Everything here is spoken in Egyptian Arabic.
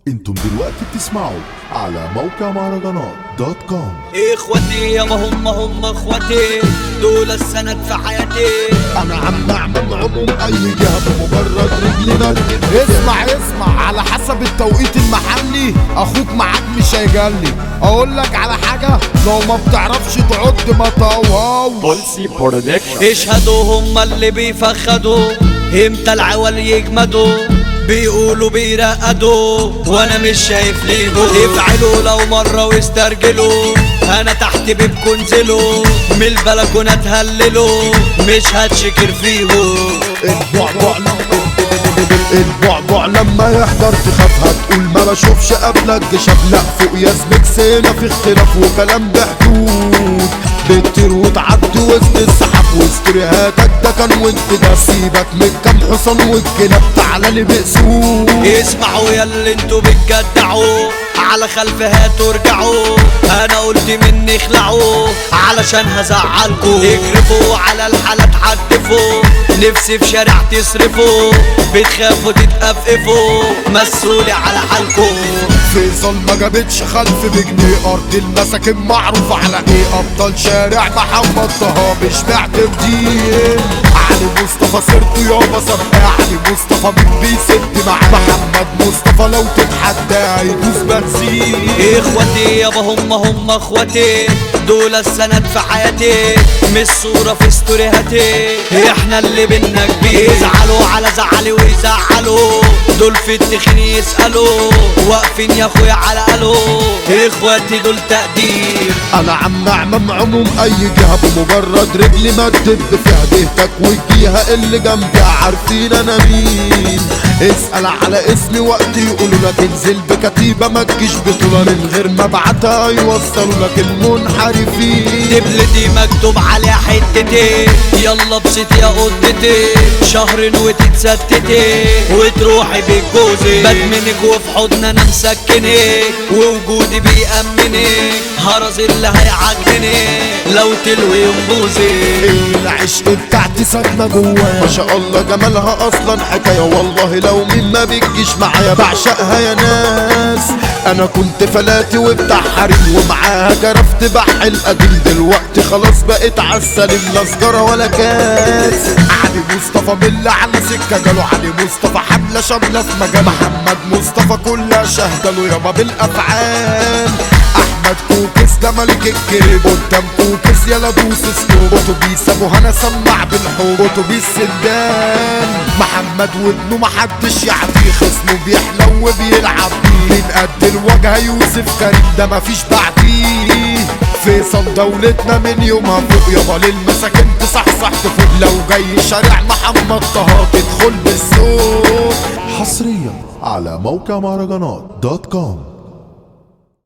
انتم دلوقتي بتسمعوا على موقع مهرجانات دوت كوم اخوتي يا ما هم هم اخوتي دول السند في حياتي انا عم اعمل عموم اي جهه بمجرد رجلنا اسمع اسمع على حسب التوقيت المحلي اخوك معاك مش هيجلي اقول لك على حاجه لو ما بتعرفش تعد ما توهو اشهدوا هم اللي بيفخدوا امتى العوال يجمدوا بيقولوا بيرقدوا وانا مش شايف ليهم افعلوا لو مرة واسترجلوا انا تحت بيبكوا انزلوا من البلكونة تهللوا مش هتشكر فيهم البعبع البعبع لما يحضر تخاف هتقول ما بشوفش قبلك جشاب لا فوق يا سبكسنا في اختلاف وكلام بحدود بتطير وتعدي وسط السحاب واستريهاتك ده كان وانت ده سيبك من كام حصان والكلاب تعالى لي باسود اسمعوا يا اللي انتوا بتجدعوا على خلف هاتوا ارجعوا انا قلت مني اخلعوا علشان هزعلكوا اجرفوا على الحالة تحدفوا نفسي في شارع تصرفوا بتخافوا تتقفقفوا مسؤولي على حالكوا فيصل ما جابتش خلف بجنيه ارض المساكن معروف على ايه ابطال شارع محمد طه مش معتمدين علي مصطفى سيرته يابا سبقى علي مصطفى مين بيسد معاه محمد مصطفى لو تتحدى هيدوس بنزين اخوتي يابا هم هم اخوتي دول السند في حياتي مش صورة في ستوريهاتي احنا اللي بينا كبير يزعلوا على زعلي ويزعلوا دول في التخين يسألوا واقفين يا اخويا على قالوا اخواتي دول تقدير انا عم اعمم عموم اي جهه بمجرد رجلي ما تدب فيها دهتك والجهه اللي جنبي عارفين انا مين اسال على اسمي وقت يقولوا لك انزل بكتيبه ما تجيش بطوله من غير ما ابعتها يوصلوا لك المنحرفين دبلتي مكتوب عليها حتتي يلا بسيت يا قطتي شهر وتتستتي وتروحي بالجوزي بدمنك وفي حضن انا مسكنك ووجودي بيأمنك هرز اللي هيعجنك لو تلوي ينبوزي العشق بتاعتي ساكنه جوايا ما شاء الله جمالها اصلا حكايه والله لو مين ما بتجيش معايا بعشقها يا ناس انا كنت فلاتي وبتاع حريم ومعاها جرفت بح القديم دلوقتي خلاص بقيت عالسليم لا سجاره ولا كاس علي مصطفى بالله على سكه جاله علي مصطفى حمله شامله في مجال محمد مصطفى كلها شهده له يابا بالافعال احمد كوكس ده ملك الكريم قدام كوكس يلا دوس سكوب اتوبيس ابو هنا سمع بالحب اتوبيس سندان محمد وابنه محدش يعديه خصمه بيحلو وبيلعب بيه من قد الوجه يوسف كريم ده مفيش بعديه فيصل دولتنا من يومها فوق يابا للمساكن تصحصح تفوق لو جاي شارع محمد طه تدخل بالسوق حصريا على موقع مهرجانات دوت كوم